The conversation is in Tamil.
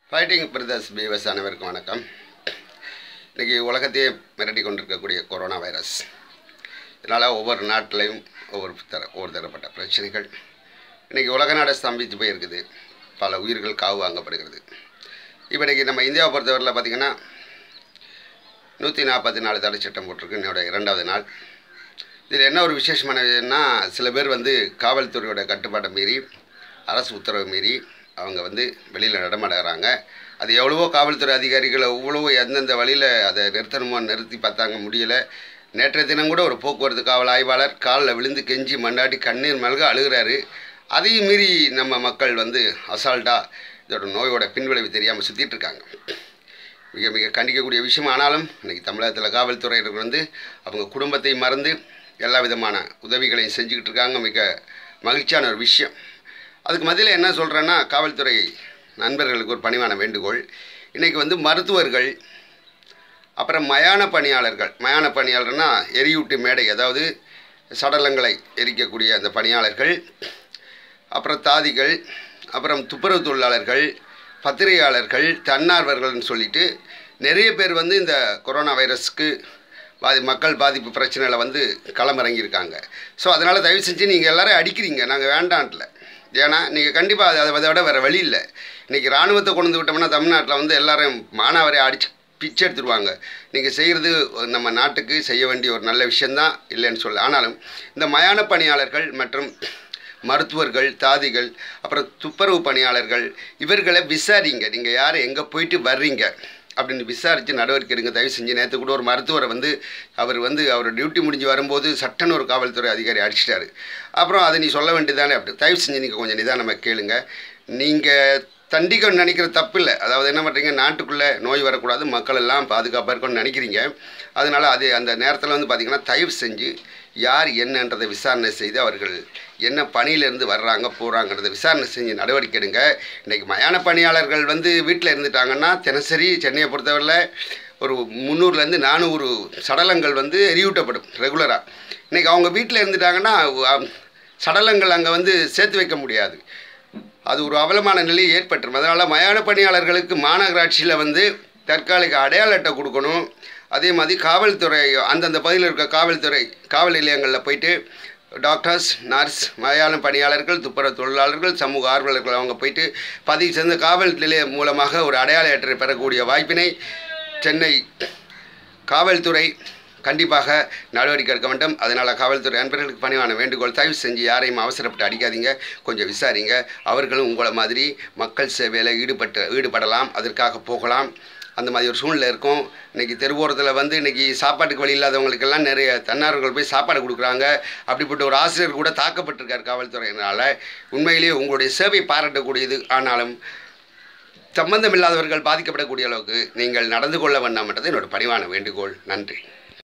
ஃபைட்டிங் பிரதர்ஸ் பீவர்ஸ் அனைவருக்கும் வணக்கம் இன்றைக்கி உலகத்தையே மிரட்டி கொண்டிருக்கக்கூடிய கொரோனா வைரஸ் இதனால் ஒவ்வொரு நாட்டிலையும் ஒவ்வொரு தர ஒவ்வொரு தரப்பட்ட பிரச்சனைகள் இன்றைக்கி உலக நாடை ஸ்தம்பித்து போயிருக்குது பல உயிர்கள் காவு வாங்கப்படுகிறது இப்போ இன்றைக்கி நம்ம இந்தியாவை பொறுத்தவரையில் பார்த்திங்கன்னா நூற்றி நாற்பத்தி நாலு தடை சட்டம் போட்டிருக்கு என்னோட இரண்டாவது நாள் இதில் என்ன ஒரு விசேஷமானதுன்னா சில பேர் வந்து காவல்துறையோட கட்டுப்பாட்டை மீறி அரசு உத்தரவை மீறி அவங்க வந்து வெளியில் நடமாடுறாங்க அது எவ்வளவோ காவல்துறை அதிகாரிகள் எவ்வளவோ எந்தெந்த வழியில் அதை நிறுத்தணுமோ நிறுத்தி பார்த்தாங்க முடியலை நேற்றைய தினம் கூட ஒரு போக்குவரத்து காவல் ஆய்வாளர் காலில் விழுந்து கெஞ்சி மண்டாட்டி கண்ணீர் மல்க அழுகிறாரு அதையும் மீறி நம்ம மக்கள் வந்து அசால்ட்டாக இதோட நோயோட பின்விளைவு தெரியாமல் சுற்றிட்டு இருக்காங்க மிக மிக கண்டிக்கக்கூடிய விஷயம் ஆனாலும் இன்றைக்கி தமிழகத்தில் காவல்துறையினர் வந்து அவங்க குடும்பத்தை மறந்து எல்லா விதமான உதவிகளையும் செஞ்சுக்கிட்டு இருக்காங்க மிக மகிழ்ச்சியான ஒரு விஷயம் அதுக்கு மத்தியில் என்ன சொல்கிறேன்னா காவல்துறை நண்பர்களுக்கு ஒரு பணிவான வேண்டுகோள் இன்றைக்கி வந்து மருத்துவர்கள் அப்புறம் மயான பணியாளர்கள் மயான பணியாளர்னா எரியூட்டு மேடை அதாவது சடலங்களை எரிக்கக்கூடிய அந்த பணியாளர்கள் அப்புறம் தாதிகள் அப்புறம் துப்புரவு தொழிலாளர்கள் பத்திரிகையாளர்கள் தன்னார்வர்கள்னு சொல்லிட்டு நிறைய பேர் வந்து இந்த கொரோனா வைரஸ்க்கு பாதி மக்கள் பாதிப்பு பிரச்சனையில் வந்து களமிறங்கியிருக்காங்க ஸோ அதனால் தயவு செஞ்சு நீங்கள் எல்லாரும் அடிக்கிறீங்க நாங்கள் வேண்டான்ல ஏன்னா நீங்கள் கண்டிப்பாக அதை அதை விட வேறு வழி இல்லை இன்றைக்கி இராணுவத்தை கொண்டு வந்து விட்டோம்னா தமிழ்நாட்டில் வந்து எல்லாரும் மானாவரை அடிச்சு பிச்சை எடுத்துருவாங்க நீங்கள் செய்கிறது நம்ம நாட்டுக்கு செய்ய வேண்டிய ஒரு நல்ல விஷயந்தான் இல்லைன்னு சொல்ல ஆனாலும் இந்த மயான பணியாளர்கள் மற்றும் மருத்துவர்கள் தாதிகள் அப்புறம் துப்புரவு பணியாளர்கள் இவர்களை விசாரிங்க நீங்கள் யார் எங்கே போயிட்டு வர்றீங்க அப்படின்னு விசாரித்து நடவடிக்கை எடுங்க தயவு செஞ்சு நேற்று கூட ஒரு மருத்துவரை வந்து அவர் வந்து அவர் டியூட்டி முடிஞ்சு வரும்போது சட்டன்னு ஒரு காவல்துறை அதிகாரி அடிச்சிட்டாரு அப்புறம் அதை நீ சொல்ல வேண்டியதானே அப்படி தயவு செஞ்சு நீங்கள் கொஞ்சம் நிதானமாக கேளுங்க நீங்கள் தண்டிக்க நினைக்கிற தப்பு இல்லை அதாவது என்ன பண்ணுறீங்க நாட்டுக்குள்ளே நோய் வரக்கூடாது மக்கள் எல்லாம் பாதுகாப்பாக இருக்கணும்னு நினைக்கிறீங்க அதனால் அது அந்த நேரத்தில் வந்து பார்த்திங்கன்னா தயவு செஞ்சு யார் என்னன்றதை விசாரணை செய்து அவர்கள் என்ன பணியிலேருந்து வர்றாங்க போகிறாங்கிறத விசாரணை செஞ்சு நடவடிக்கை எடுங்க இன்றைக்கி மயான பணியாளர்கள் வந்து வீட்டில் இருந்துட்டாங்கன்னா தினசரி சென்னையை பொறுத்தவரையில் ஒரு முந்நூறுலேருந்து நானூறு சடலங்கள் வந்து எரியூட்டப்படும் ரெகுலராக இன்றைக்கி அவங்க வீட்டில் இருந்துட்டாங்கன்னா சடலங்கள் அங்கே வந்து சேர்த்து வைக்க முடியாது அது ஒரு அவலமான நிலை ஏற்பட்டுரும் அதனால் மயான பணியாளர்களுக்கு மாநகராட்சியில் வந்து தற்காலிக அடையாள அட்டை கொடுக்கணும் அதே மாதிரி காவல்துறை அந்தந்த பகுதியில் இருக்க காவல்துறை காவல் நிலையங்களில் போயிட்டு டாக்டர்ஸ் நர்ஸ் மயான பணியாளர்கள் துப்புரவு தொழிலாளர்கள் சமூக ஆர்வலர்கள் அவங்க போயிட்டு பதிவு சேர்ந்த காவல் நிலையம் மூலமாக ஒரு அடையாள அட்டை பெறக்கூடிய வாய்ப்பினை சென்னை காவல்துறை கண்டிப்பாக நடவடிக்கை எடுக்க வேண்டும் அதனால் காவல்துறை அன்பர்களுக்கு பணிவான வேண்டுகோள் தயவு செஞ்சு யாரையும் அவசரப்பட்டு அடிக்காதீங்க கொஞ்சம் விசாரிங்க அவர்களும் உங்களை மாதிரி மக்கள் சேவையில் ஈடுபட்டு ஈடுபடலாம் அதற்காக போகலாம் அந்த மாதிரி ஒரு சூழ்நிலை இருக்கும் இன்றைக்கி தெருவோரத்தில் வந்து இன்றைக்கி சாப்பாட்டுக்கு வழி இல்லாதவங்களுக்கெல்லாம் நிறைய தன்னார்வர்கள் போய் சாப்பாடு கொடுக்குறாங்க அப்படிப்பட்ட ஒரு ஆசிரியர் கூட தாக்கப்பட்டிருக்கார் காவல்துறையினால் உண்மையிலேயே உங்களுடைய சேவை பாராட்டக்கூடியது ஆனாலும் சம்பந்தமில்லாதவர்கள் பாதிக்கப்படக்கூடிய அளவுக்கு நீங்கள் நடந்து கொள்ள வேண்டாம் என்றது என்னோட பணிவான வேண்டுகோள் நன்றி